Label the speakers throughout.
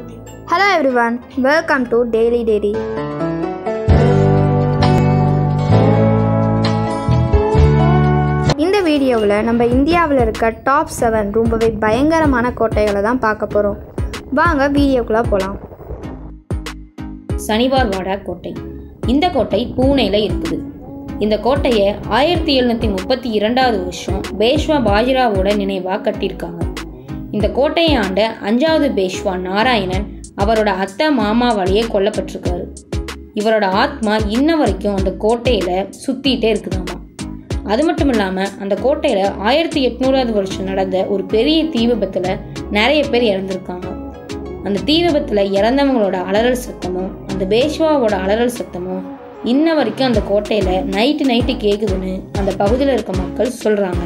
Speaker 1: Hello everyone, welcome to Daily Dairy. இந்த வீடியோவில் நம்ம இந்தியாவில் இருக்க டாப் செவன் ரொம்பவே பயங்கரமான கோட்டைகளை தான் பார்க்க போகிறோம் வாங்க வீடியோக்குள்ளே போகலாம்
Speaker 2: சனிவார்வாடா கோட்டை இந்த கோட்டை பூனேல இருக்குது இந்த கோட்டையை ஆயிரத்தி எழுநூற்றி முப்பத்தி இரண்டாவது வருஷம் பேஷ்வா பாஜிராவோட நினைவாக கட்டியிருக்காங்க இந்த கோட்டையை ஆண்ட அஞ்சாவது பேஷ்வா நாராயணன் அவரோட அத்தை மாமா வழியே கொல்லப்பட்டிருக்காரு இவரோட ஆத்மா இன்ன வரைக்கும் அந்த கோட்டையில் சுற்றிட்டே இருக்குதாமா அது மட்டும் இல்லாமல் அந்த கோட்டையில் ஆயிரத்தி எட்நூறாவது வருஷம் நடந்த ஒரு பெரிய தீ விபத்தில் நிறைய பேர் இறந்துருக்காங்க அந்த தீ விபத்தில் இறந்தவங்களோட அலறல் சத்தமும் அந்த பேஷ்வாவோட அலறல் சத்தமும் இன்ன வரைக்கும் அந்த கோட்டையில் நைட்டு நைட்டு கேட்குதுன்னு அந்த பகுதியில் இருக்க மக்கள் சொல்கிறாங்க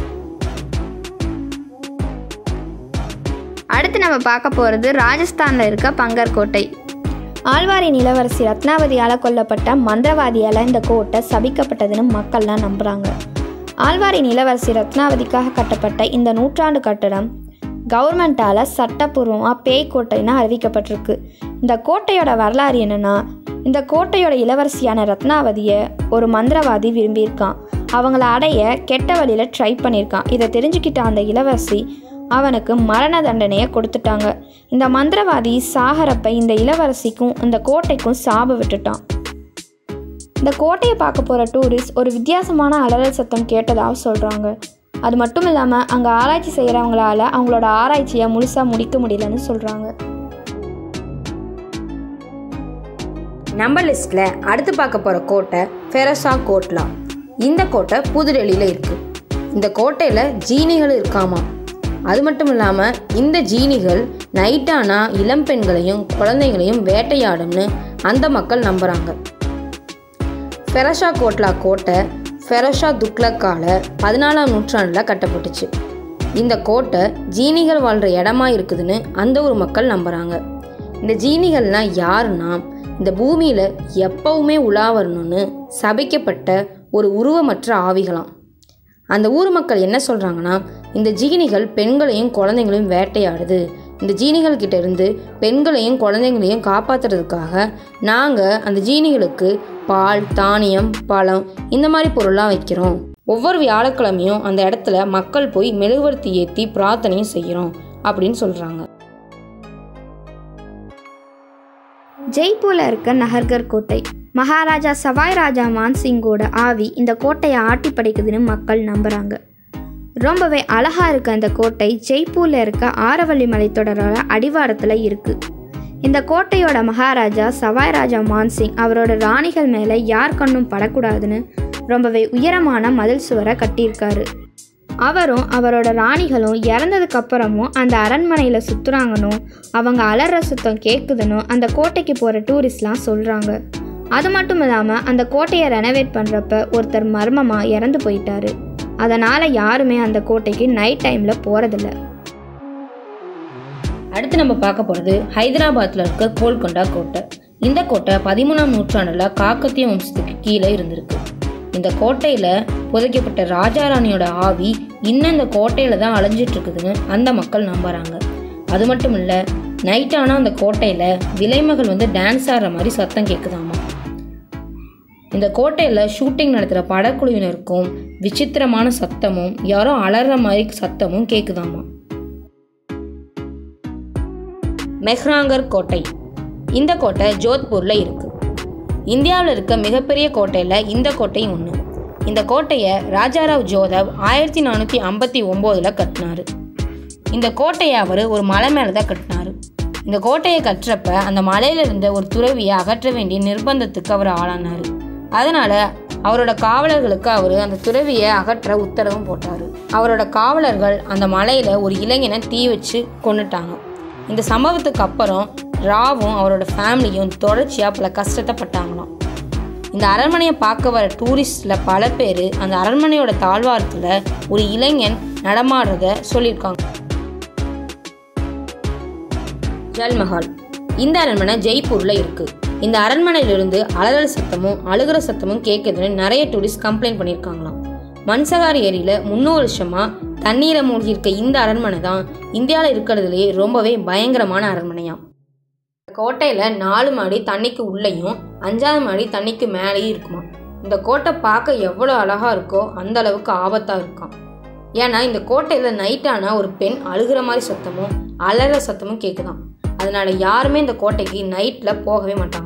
Speaker 1: அடுத்து நம்ம பார்க்க போகிறது ராஜஸ்தானில் இருக்க பங்கர் கோட்டை ஆழ்வாரின் இளவரசி ரத்னாவதியால் கொல்லப்பட்ட மந்திரவாதியால் இந்த கோட்டை சபிக்கப்பட்டதுன்னு மக்கள்லாம் நம்புகிறாங்க ஆழ்வாரின் இளவரசி ரத்னாவதிக்காக கட்டப்பட்ட இந்த நூற்றாண்டு கட்டடம் கவர்மெண்ட்டால் சட்டப்பூர்வமாக பேய் கோட்டைன்னு அறிவிக்கப்பட்டிருக்கு இந்த கோட்டையோட வரலாறு என்னென்னா இந்த கோட்டையோட இளவரசியான ரத்னாவதியை ஒரு மந்திரவாதி விரும்பியிருக்கான் அவங்கள அடைய கெட்ட வழியில் ட்ரை பண்ணியிருக்கான் இதை தெரிஞ்சுக்கிட்ட அந்த இளவரசி அவனுக்கு மரண தண்டனையை கொடுத்துட்டாங்க இந்த மந்திரவாதி சாகரப்ப இந்த இளவரசிக்கும் இந்த கோட்டைக்கும் சாப விட்டுட்டான் இந்த கோட்டையை பார்க்க போகிற டூரிஸ்ட் ஒரு வித்தியாசமான அலறல் சத்தம் கேட்டதாக சொல்கிறாங்க அது மட்டும் இல்லாமல் அங்கே ஆராய்ச்சி செய்கிறவங்களால அவங்களோட ஆராய்ச்சியை முழுசாக முடிக்க முடியலன்னு சொல்கிறாங்க
Speaker 2: நம்ம லிஸ்ட்டில் அடுத்து பார்க்க போகிற கோட்டை ஃபெரசா கோட்லா இந்த கோட்டை புதுடெல்லியில் இருக்குது இந்த கோட்டையில் ஜீனிகள் இருக்காமா அது மட்டும் இல்லாமல் இந்த ஜீனிகள் நைட்டானா இளம் பெண்களையும் குழந்தைகளையும் வேட்டையாடும்னு அந்த மக்கள் நம்புகிறாங்க ஃபெரஷா கோட்லா கோட்டை ஃபெரஷா துக்லக்கால பதினாலாம் நூற்றாண்டில் கட்டப்பட்டுச்சு இந்த கோட்டை ஜீனிகள் வாழ்கிற இடமா இருக்குதுன்னு அந்த ஊர் மக்கள் நம்புகிறாங்க இந்த ஜீனிகள்லாம் யாருன்னா இந்த பூமியில் எப்பவுமே உலா வரணும்னு சபிக்கப்பட்ட ஒரு உருவமற்ற ஆவிகளாம் அந்த ஊர் மக்கள் என்ன சொல்கிறாங்கன்னா இந்த ஜீனிகள் பெண்களையும் குழந்தைங்களையும் வேட்டையாடுது இந்த ஜீனிகள் கிட்ட இருந்து பெண்களையும் குழந்தைங்களையும் காப்பாற்றுறதுக்காக நாங்கள் அந்த ஜீனிகளுக்கு பால் தானியம் பழம் இந்த மாதிரி பொருள்லாம் வைக்கிறோம் ஒவ்வொரு வியாழக்கிழமையும் அந்த இடத்துல மக்கள் போய் மெழுகுவர்த்தி ஏற்றி பிரார்த்தனையும் செய்கிறோம் அப்படின்னு சொல்கிறாங்க
Speaker 1: ஜெய்ப்பூரில் இருக்க நஹர்கர் கோட்டை மகாராஜா சவாய் ராஜா மான்சிங்கோட ஆவி இந்த கோட்டையை ஆட்டி படைக்குதுன்னு மக்கள் நம்புகிறாங்க ரொம்பவே அழகாக இருக்க இந்த கோட்டை ஜெய்ப்பூரில் இருக்க ஆரவள்ளி மலைத்தொடரோட அடிவாரத்தில் இருக்குது இந்த கோட்டையோட மகாராஜா சவாய் ராஜா மான்சிங் அவரோட ராணிகள் மேலே யார் கண்ணும் படக்கூடாதுன்னு ரொம்பவே உயரமான மதில் சுவரை கட்டியிருக்காரு அவரும் அவரோட ராணிகளும் இறந்ததுக்கு அப்புறமும் அந்த அரண்மனையில் சுற்றுறாங்கன்னு அவங்க அலற சுத்தம் கேட்குதுன்னு அந்த கோட்டைக்கு போகிற டூரிஸ்ட்லாம் சொல்கிறாங்க அது மட்டும் இல்லாமல் அந்த கோட்டையை ரெனோவேட் பண்ணுறப்ப ஒருத்தர் மர்மமாக இறந்து போயிட்டாரு அதனால் யாருமே அந்த கோட்டைக்கு நைட் டைமில் போகிறதில்ல
Speaker 2: அடுத்து நம்ம பார்க்க போகிறது ஹைதராபாத்தில் இருக்க கோல்கொண்டா கோட்டை இந்த கோட்டை பதிமூணாம் நூற்றாண்டில் காக்கத்திய வம்சத்துக்கு கீழே இருந்திருக்கு இந்த கோட்டையில் புதைக்கப்பட்ட ராஜாராணியோட ஆவி இன்னும் இந்த கோட்டையில் தான் அலைஞ்சிட்டு இருக்குதுன்னு அந்த மக்கள் நம்புகிறாங்க அது மட்டும் இல்லை நைட் ஆனால் அந்த கோட்டையில் விலைமகள் வந்து டான்ஸ் ஆடுற மாதிரி சத்தம் கேட்குதாமா இந்த கோட்டையில் ஷூட்டிங் நடத்துகிற படக்குழுவினருக்கும் விசித்திரமான சத்தமும் யாரோ அலற மாதிரி சத்தமும் கேட்குதாமா மெஹ்ராங்கர் கோட்டை இந்த கோட்டை ஜோத்பூரில் இருக்குது இந்தியாவில் இருக்க மிகப்பெரிய கோட்டையில் இந்த கோட்டையும் ஒன்று இந்த கோட்டையை ராஜாராவ் ஜோதவ் ஆயிரத்தி நானூற்றி ஐம்பத்தி ஒம்போதில் கட்டினார் இந்த கோட்டையை அவர் ஒரு மலை மேலே தான் கட்டினார் இந்த கோட்டையை கட்டுறப்ப அந்த மலையில இருந்த ஒரு துறவியை அகற்ற வேண்டிய நிர்பந்தத்துக்கு அவர் ஆளானார் அதனால் அவரோட காவலர்களுக்கு அவர் அந்த துறவியை அகற்ற உத்தரவும் போட்டார் அவரோட காவலர்கள் அந்த மலையில் ஒரு இளைஞனை தீ வச்சு கொண்டுட்டாங்க இந்த சம்பவத்துக்கு அப்புறம் ராவும் அவரோட ஃபேமிலியும் தொடர்ச்சியாக பல கஷ்டத்தை பட்டாங்களாம் இந்த அரண்மனையை பார்க்க வர டூரிஸ்டில் பல பேர் அந்த அரண்மனையோட தாழ்வாரத்தில் ஒரு இளைஞன் நடமாடுறத சொல்லியிருக்காங்க ஜல்மஹால் இந்த அரண்மனை ஜெய்ப்பூரில் இருக்குது இந்த அரண்மனையிலிருந்து அலறல் சத்தமும் அழுகிற சத்தமும் கேட்குதுன்னு நிறைய டூரிஸ்ட் கம்ப்ளைண்ட் பண்ணியிருக்காங்களாம் மன்சகார் ஏரியில் முந்நூறு வருஷமாக தண்ணீரை மூழ்கி இருக்க இந்த அரண்மனை தான் இந்தியாவில் இருக்கிறதுலேயே ரொம்பவே பயங்கரமான அரண்மனையாம் கோட்டையில் நாலு மாடி தண்ணிக்கு உள்ளேயும் அஞ்சாவது மாடி தண்ணிக்கு மேலேயும் இருக்குமா இந்த கோட்டை பார்க்க எவ்வளோ அழகாக இருக்கோ அந்த அளவுக்கு ஆபத்தாக இருக்காம் ஏன்னா இந்த கோட்டையில் நைட்டான ஒரு பெண் அழுகிற மாதிரி சத்தமும் அலற சத்தமும் கேட்குதாம் அதனால யாருமே இந்த கோட்டைக்கு நைட்டில் போகவே மாட்டாங்களாம்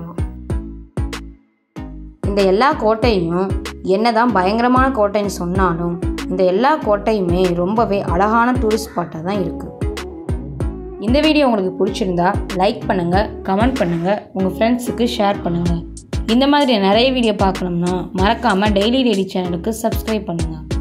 Speaker 2: இந்த எல்லா கோட்டையும் என்னதான் பயங்கரமான கோட்டைன்னு சொன்னாலும் இந்த எல்லா கோட்டையுமே ரொம்பவே அழகான டூரிஸ்ட் ஸ்பாட்டாக தான் இருக்குது இந்த வீடியோ உங்களுக்கு பிடிச்சிருந்தா லைக் பண்ணுங்கள் கமெண்ட் பண்ணுங்கள் உங்கள் ஃப்ரெண்ட்ஸுக்கு ஷேர் பண்ணுங்கள் இந்த மாதிரி நிறைய வீடியோ பார்க்கணும்னா மறக்காமல் டெய்லி ரெடி சேனலுக்கு சப்ஸ்கிரைப் பண்ணுங்கள்